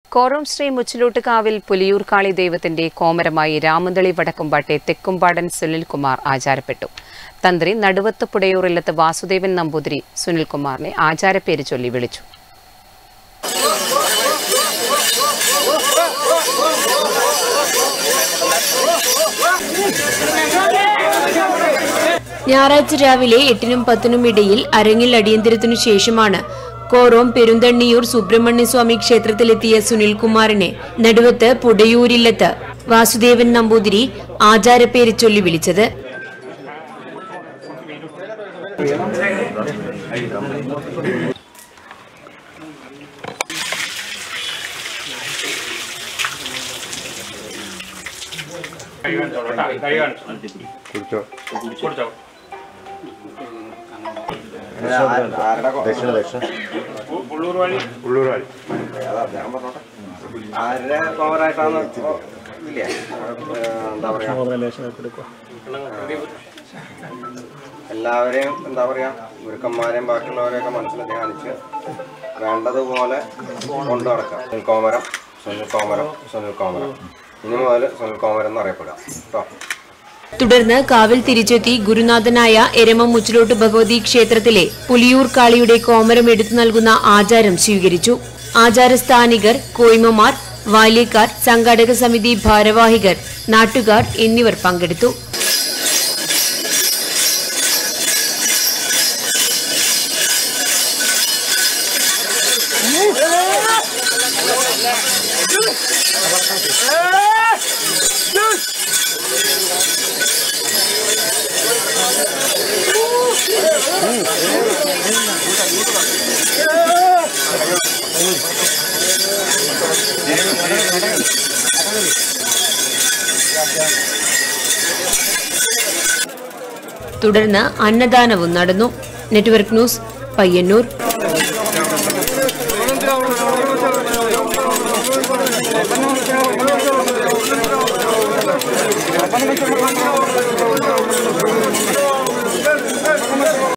quorum Shri മുച്ചിലോട്ടുകാവിൽ പുലിയൂർക്കാളി ദൈവത്തിന്റെ കോമരമായി രാമന്തളി വടക്കുംപാട്ടെ തെക്കുംപാടൻ സുനിൽകുമാർ ആചാരപ്പെട്ടു തന്ത്രി നടുവത്ത് പുടയൂറില്ലത്ത് വാസുദേവൻ നമ്പൂതിരി സുനിൽകുമാറിനെ ആചാരപ്പേര് ചൊല്ലി വിളിച്ചു ഞായറാഴ്ച രാവിലെ എട്ടിനും പത്തിനും ഇടയിൽ അരങ്ങിൽ അടിയന്തരത്തിനു ശേഷമാണ് കോറോം പെരുന്തണ്ണിയൂർ സുബ്രഹ്മണ്യസ്വാമി ക്ഷേത്രത്തിലെത്തിയ സുനിൽകുമാറിനെ നടുവത്ത് പുടയൂരില്ലത്ത് വാസുദേവൻ നമ്പൂതിരി ആചാരപ്പേര് ചൊല്ലി വിളിച്ചത് ദക്ഷിണ ദക്ഷിണ ആരുടെ പവറായിട്ടാണ് ഇല്ലേ എന്താ പറയാ എല്ലാവരെയും എന്താ പറയാ ഗുരുക്കന്മാരെയും ബാക്കിയുള്ളവരെയൊക്കെ മനസ്സിൽ ധ്യാനിച്ച് വേണ്ടതുപോലെ കൊണ്ടു നടക്കാം സുനിൽ കോമരം സുനിൽ കോമരം സുനിൽ കോമരം ഇനി മുതൽ സുനിൽ കോമരം എന്നറിയപ്പെടുക കേട്ടോ തുടർന്ന് കാവിൽ തിരിച്ചെത്തി ഗുരുനാഥനായ എരമം മുച്ചിലോട്ട് ഭഗവതി ക്ഷേത്രത്തിലെ പുലിയൂർ കാളിയുടെ കോമരം എടുത്തു നൽകുന്ന ആചാരം സ്വീകരിച്ചു ആചാരസ്ഥാനികർ കോയ്മമാർ ബാല്യക്കാർ സംഘാടക സമിതി ഭാരവാഹികർ നാട്ടുകാർ എന്നിവർ പങ്കെടുത്തു തുടർന്ന് അന്നദാനവും നടന്നു നെറ്റ്വർക്ക് ന്യൂസ് പയ്യന്നൂർ